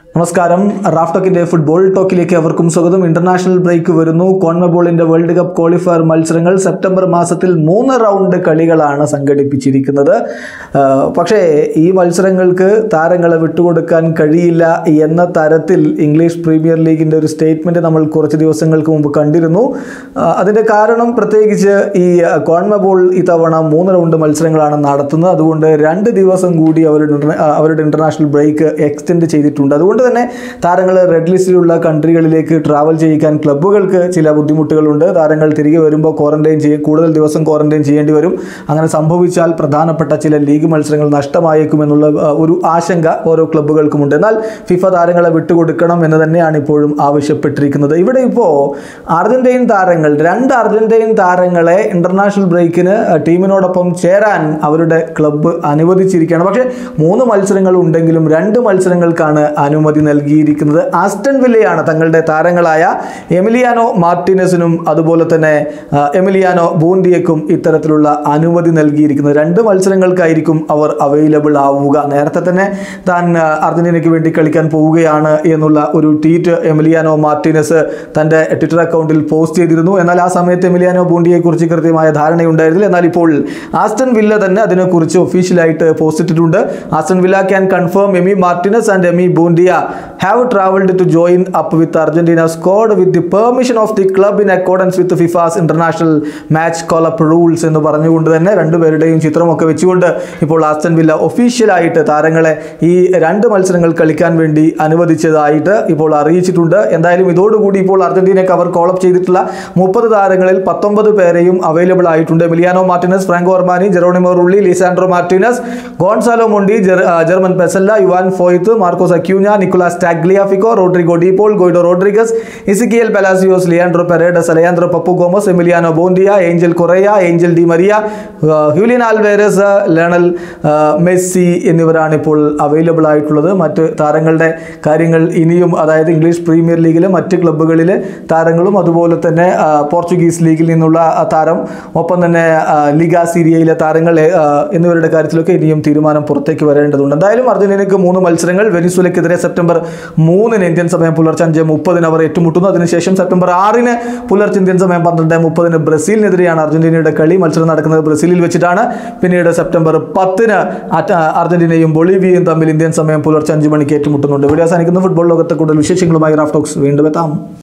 നമസ്കാരം റാഫ്ടോക്കിന്റെ ഫുട്ബോൾ ടോക്കിലേക്ക് അവർക്കും സ്വാഗതം ഇന്റർനാഷണൽ ബ്രേക്ക് വരുന്നു കോൺമബോളിന്റെ വേൾഡ് കപ്പ് ക്വാളിഫയർ മത്സരങ്ങൾ സെപ്റ്റംബർ മാസത്തിൽ മൂന്ന് റൗണ്ട് കളികളാണ് സംഘടിപ്പിച്ചിരിക്കുന്നത് ആ, പക്ഷേ ഈ മത്സരങ്ങൾക്ക് താരങ്ങളെ വിട്ടുകൊടുക്കാൻ കഴിയില്ല എന്ന തരത്തിൽ ഇംഗ്ലീഷ് പ്രീമിയർ ലീഗിന്റെ ഒരു സ്റ്റേറ്റ്മെന്റ് നമ്മൾ കുറച്ച് ദിവസങ്ങൾക്ക് മുമ്പ് കണ്ടിരുന്നു ആ, അതിന്റെ കാരണം പ്രത്യേകിച്ച് ഈ കോൺമബോൾ ഇത്തവണ മൂന്ന് റൗണ്ട് മത്സരങ്ങളാണ് നടത്തുന്നത് അതുകൊണ്ട് രണ്ട് ദിവസം കൂടി അവരുടെ ഇന്റർനാ- ആ, അവരുടെ ഇന്റർനാഷണൽ ബ്രേക്ക് എക്സ്റ്റെൻഡ് ചെയ്തിട്ടുണ്ട് അതുകൊണ്ട് തന്നെ താരങ്ങൾ റെഡ് ലിസ്റ്റിലുള്ള കൺട്രികളിലേക്ക് ട്രാവൽ ചെയ്യിക്കാൻ ക്ലബ്ബുകൾക്ക് ചില ബുദ്ധിമുട്ടുകളുണ്ട് താരങ്ങൾ തിരികെ വരുമ്പോൾ ക്വാറന്റൈൻ ചെയ്യും കൂടുതൽ ദിവസം ക്വാറന്റൈൻ ചെയ്യേണ്ടി വരും അങ്ങനെ സംഭവിച്ചാൽ പ്രധാനപ്പെട്ട ചില ലീഗ് മത്സരങ്ങൾ നഷ്ടമായേക്കുമെന്നുള്ള ആ, ഒരു ആശങ്ക ഓരോ ക്ലബ്ബുകൾക്കുമുണ്ട് എന്നാൽ ഫിഫ താരങ്ങളെ വിട്ടുകൊടുക്കണം എന്ന് തന്നെയാണ് ഇപ്പോഴും ആവശ്യപ്പെട്ടിരിക്കുന്നത് ഇവിടെ ഇപ്പോൾ അർജന്റീൻ താരങ്ങൾ രണ്ട് അർജന്റീൻ താരങ്ങളെ ഇന്റർനാഷണൽ ബ്രേക്കിന് ആ, ടീമിനോടൊപ്പം ചേരാൻ അവരുടെ ക്ലബ്ബ് അനുവദിച്ചിരിക്കുകയാണ് പക്ഷേ മൂന്ന് മത്സരങ്ങൾ ഉണ്ടെങ്കിലും രണ്ട് മത്സരങ്ങൾക്കാണ് അനുമതി നൽകിയിരിക്കുന്നത് ആസ്റ്റൺ വില്ലയാണ് തങ്ങളുടെ താരങ്ങളായ എമിലിയാനോ മാർട്ടിനസിനും അതുപോലെ തന്നെ ആ, എമിലിയാനോ ബൂന്തിയക്കും ഇത്തരത്തിലുള്ള അനുമതി നൽകിയിരിക്കുന്നത് രണ്ട് മത്സരങ്ങൾക്കായിരിക്കും അവർ അവൈലബിൾ ആവുക നേരത്തെ തന്നെ താൻ ആ, അർജന്റീനയ്ക്ക് വേണ്ടി കളിക്കാൻ പോവുകയാണ് എന്നുള്ള ഒരു ട്വീറ്റ് എമിലിയാനോ മാർട്ടിനസ് തൻ്റെ ട്വിറ്റർ അക്കൗണ്ടിൽ പോസ്റ്റ് ചെയ്തിരുന്നു എന്നാൽ ആ സമയത്ത് എമിലിയാനോ ബൂണ്ടിയെക്കുറിച്ച് കൃത്യമായ ധാരണയുണ്ടായിരുന്നില്ല എന്നാൽ ഇപ്പോൾ ആസ്റ്റൺ വില്ല തന്നെ അതിനെക്കുറിച്ച് ഒഫീഷ്യലായിട്ട് പോസ്റ്റ് ഇട്ടിട്ടുണ്ട് Aston Villa can confirm Emi Martinez and Emi Buendia have travelled to join up with Argentina squad with the permission of the club in accordance with FIFA's international match call up rules എന്ന് പറഞ്ഞുകൊണ്ട് തന്നെ രണ്ടുപേരുടെയും ചിത്രമൊക്കെ വെച്ചുകൊണ്ട് ഇപ്പോൾ Aston villa ഒഫീഷ്യലായിട്ട് താരങ്ങളെ ഈ രണ്ട് മത്സരങ്ങൾ കളിക്കാൻ വേണ്ടി അനുവദിച്ചതായിട്ട് ഇപ്പോൾ അറിയിച്ചിട്ടുണ്ട് എന്തായാലും ഇതോടുകൂടി ഇപ്പോൾ അർജന്റീനയ്ക്ക് അവർ കോളപ്പ് ചെയ്തിട്ടുള്ള മുപ്പത് താരങ്ങളിൽ പത്തൊമ്പത് പേരെയും അവൈലബിൾ ആയിട്ടുണ്ട് Emiliano Martinez Franco Armani Geronimo Rulli Lisandro Martinez Gonzalo Montiel ജെർ- ആ, German Pezzella Juan Foyth Marcos Acuna Nicolas Tagliafico Rodrigo De Paul Guido Rodriguez Ezequiel Palacios Leandro Paredes Alejandro Papu Gomez Emiliano Buendia Angel Correa Angel Di Maria ആ, Julian Alvarez Lionel ആ, Messi എന്നിവരാണ് ഇപ്പോൾ available ആയിട്ടുള്ളത് മറ്റ് താരങ്ങളുടെ കാര്യങ്ങൾ ഇനിയും അതായത് ഇംഗ്ലീഷ് പ്രീമിയർ ലീഗിലെ മറ്റ് ക്ലബ്ബുകളിലെ താരങ്ങളും അതുപോലെ തന്നെ ആ, പോർച്ചുഗീസ് ലീഗിൽ നിന്നുള്ള ആ, താരം ഒപ്പം തന്നെ ആ, ലിഗ സീരിയയിലെ താരങ്ങൾ ആ, എന്നിവരുടെ കാര്യത്തിലൊക്കെ ഇനിയും തീരുമാനം പുറത്തേക്ക് വരേണ്ടതുണ്ട് എന്തായാലും അർജന്റീനയ്ക്ക് മൂന്ന് മത്സരങ്ങൾ വെനിസുലയ്ക്കെതിരെ സെപ്റ്റംബർ മൂന്നിന് ഇന്ത്യൻ സമയം പുലർച്ചെ അഞ്ച് മുപ്പതിന് അവർ ഏറ്റുമുട്ടുന്നു അതിനുശേഷം സെപ്റ്റംബർ ആറിന് പുലർച്ചെ ഇന്ത്യൻ സമയം പന്ത്രണ്ട് മുപ്പതിന് ബ്രസീലിനെതിരെയാണ് അർജന്റീനയുടെ കളി മത്സരം നടക്കുന്നത് ബ്രസീലിൽ വെച്ചിട്ടാണ് പിന്നീട് സെപ്റ്റംബർ പത്തിന് അറ്റ- അർജന്റീനയും ബൊളീവിയയും തമ്മിൽ ഇന്ത്യൻ സമയം പുലർച്ചെ അഞ്ച് മണിക്ക് ഏറ്റുമുട്ടുന്നുണ്ട് ഇവിടെ അവസാനിക്കുന്ന ഫുട്ബോൾ ലോകത്തെ കൂടുതൽ വിശേഷങ്ങളുമായി റാഫ്റ്റോക്സ് വീണ്ടും എത്താം